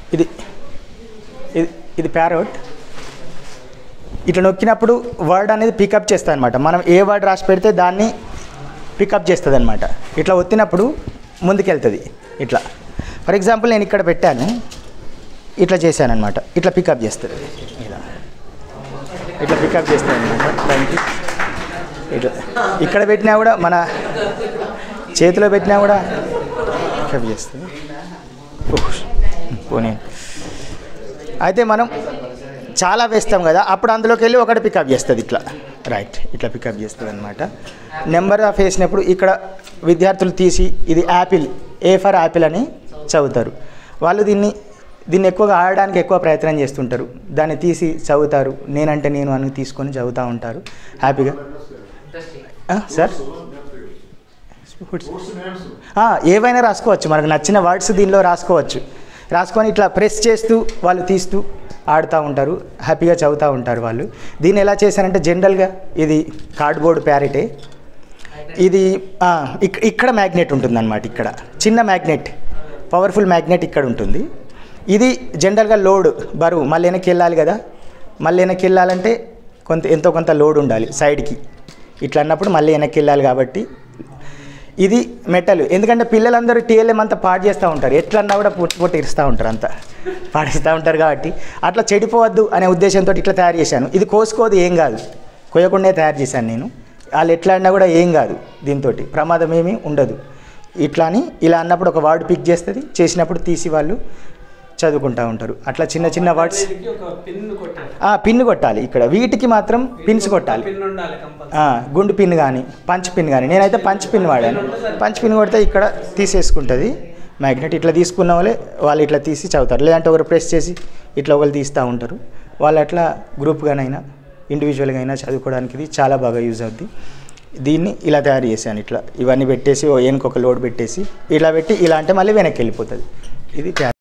ఇది ఇది ఇది ప్యారోట్ ఇట్లా నొక్కినప్పుడు వర్డ్ అనేది పికప్ చేస్తుంది అనమాట మనం ఏ వర్డ్ రాసి పెడితే దాన్ని పికప్ చేస్తుంది అనమాట ఇట్లా ఒత్తినప్పుడు ముందుకెళ్తుంది ఇట్లా ఫర్ ఎగ్జాంపుల్ నేను ఇక్కడ పెట్టాను ఇట్లా చేశాను అనమాట ఇట్లా పికప్ చేస్తుంది ఇలా ఇట్లా పికప్ చేస్తుంది అనమాట దానికి ఇట్లా ఇక్కడ పెట్టినా కూడా మన చేతిలో పెట్టినా కూడా పికప్ చేస్తుంది ఉహ్, పోనీ అయితే మనం చాలా వేస్తాం కదా అప్పుడు అందులోకి వెళ్ళి ఒకటి పికప్ చేస్తుంది ఇట్లా రైట్ ఇట్లా పికప్ చేస్తుంది అనమాట నెంబర్ ఆఫ్ వేసినప్పుడు ఇక్కడ విద్యార్థులు తీసి ఇది యాపిల్ ఏ ఫర్ యాపిల్ అని చదువుతారు వాళ్ళు దీన్ని దీన్ని ఎక్కువగా ఆడడానికి ఎక్కువ ప్రయత్నం చేస్తుంటారు దాన్ని తీసి చదువుతారు నేనంటే నేను అని తీసుకొని చదువుతూ ఉంటారు హ్యాపీగా ఆ, సార్ ఆ, ఏవైనా రాసుకోవచ్చు మనకు నచ్చిన వర్డ్స్ దీనిలో రాసుకోవచ్చు రాసుకొని ఇట్లా ప్రెస్ చేస్తూ వాళ్ళు తీస్తూ ఆడుతూ ఉంటారు హ్యాపీగా చదువుతూ ఉంటారు వాళ్ళు దీన్ని ఎలా చేశారంటే జనరల్గా ఇది కార్డ్బోర్డ్ ప్యారెటే ఇది ఆ, ఇక్- ఇక్కడ మ్యాగ్నెట్ ఉంటుందన్నమాట ఇక్కడ చిన్న మ్యాగ్నెట్ పవర్ఫుల్ మ్యాగ్నెట్ ఇక్కడ ఉంటుంది ఇది జనరల్గా లోడ్ బరువు మళ్ళీ వెనక్కి వెళ్ళాలి కదా మళ్ళీ వెనక్కి వెళ్ళాలంటే కొంత ఎంతో కొంత లోడ్ ఉండాలి సైడ్కి ఇట్లా అన్నప్పుడు మళ్ళీ వెనక్కి వెళ్ళాలి కాబట్టి ఇది మెటల్ ఎందుకంటే పిల్లలందరూ టీఎల్ఎం అంతా పాడు చేస్తూ ఉంటారు ఎట్లన్నా కూడా పుట్టి పుట్టి ఇరుస్తూ ఉంటారు అంతా పాడిస్తూ ఉంటారు కాబట్టి అట్లా చెడిపోవద్దు అనే ఉద్దేశంతో ఇట్లా తయారు చేశాను ఇది కోసుకోదు ఏం కాదు కోయకుండా తయారు చేశాను నేను వాళ్ళు ఎట్లా అన్నా కూడా ఏం కాదు దీంతో ప్రమాదం ఏమీ ఉండదు ఇట్లా అని ఇలా అన్నప్పుడు ఒక వర్డ్ పిక్ చేస్తుంది చేసినప్పుడు తీసి వాళ్ళు చదువుకుంటూ ఉంటారు అట్లా చిన్న చిన్న వర్డ్స్ దీనికి ఒక పిన్ కొట్టాలి ఆ, పిన్ కొట్టాలి ఇక్కడ వీటికి మాత్రం పిన్స్ కొట్టాలి పిన్ ఉండాలి కంపల్సరీ ఆ, గుండు పిన్ కానీ పంచ్ పిన్ కానీ నేనైతే పంచ్ పిన్ వాడాను పంచ్ పిన్ కొడితే ఇక్కడ తీసేసుకుంటుంది మ్యాగ్నెట్ ఇట్లా తీసుకున్న వాళ్ళే వాళ్ళు ఇట్లా తీసి చదువుతారు లేదంటే ఒకరు ప్రెస్ చేసి ఇట్లా ఒకరు తీస్తూ ఉంటారు వాళ్ళు అట్లా గ్రూప్గానైనా ఇండివిజువల్గా అయినా చదువుకోవడానికి ఇది చాలా బాగా యూజ్ అవుద్ది దీన్ని ఇలా తయారు చేశాను ఇట్లా ఇవన్నీ పెట్టేసి ఓ ఏనుకొక లోడ్ పెట్టేసి ఇలా పెట్టి ఇలా అంటే మళ్ళీ వెనక్కి వెళ్ళిపోతుంది ఇది తయారు